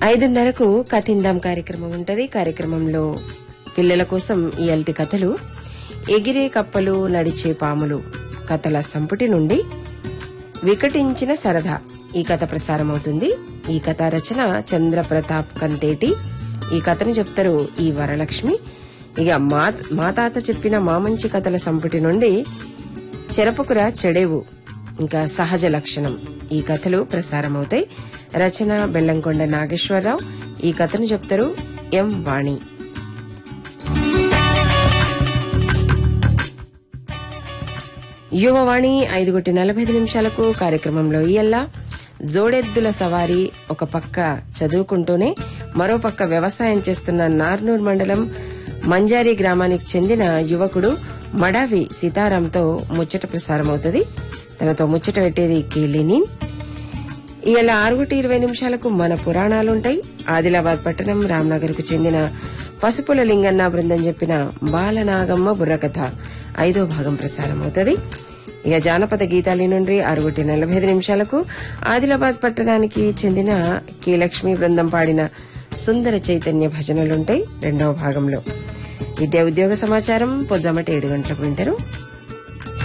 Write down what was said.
ఐదున్నరకు కథిందాం కార్యక్రమం ఉంటది కార్యక్రమంలో పిల్లల కోసం ఈ అల్టి కథలు ఎగిరే కప్పలు నడిచే పాములు కథల సంపుటి నుండి వికటించిన సరదా ఈ కథ ప్రసారమవుతుంది ఈ కథ రచన చంద్రప్రతాప్ కంతేటి ఈ కథను చెప్తారు ఈ వరలక్ష్మి ఇక మా మా తాత చెప్పిన మా మంచి కథల సంపుటి నుండి చెరపకుర చెడేవు ఇంకా సహజ లక్షణం ఈ కథలు ప్రసారమవుతాయి రచన బెల్లంకొండ నాగేశ్వరరావు ఈ కథను చెప్తారు ఎం వాణి యువవాణి ఐదు కొట్టి నలభై ఐదు నిమిషాలకు కార్యక్రమంలో ఇయల్లా జోడెద్దుల సవారీ ఒక పక్క చదువుకుంటూనే మరో పక్క వ్యవసాయం చేస్తున్న నార్నూర్ మండలం మంజారి గ్రామానికి చెందిన యువకుడు మడావి సీతారాంతో ముచ్చట ప్రసారమవుతుంది తనతో ముచ్చట పెట్టేది కే లెనిన్ ఇలా ఆరుగుటి ఇరవై నిమిషాలకు మన పురాణాలుంటాయి ఆదిలాబాద్ పట్టణం రామ్నగర్ కు చెందిన పసుపుల లింగన్న బృందం చెప్పిన బాలనాగమ్మ బుర్రకథ ఐదో భాగం ప్రసారం అవుతుంది ఇక జానపద గీతాలి నుండి ఆరుగుటి నలభై ఐదు నిమిషాలకు ఆదిలాబాద్ పట్టణానికి చెందిన కె లక్ష్మీ బృందం పాడిన సుందర చైతన్య భజనలుంటాయి రెండవ భాగంలో విద్యా ఉద్యోగ సమాచారం పొద్దుమటి ఏడు గంటలకు వింటారు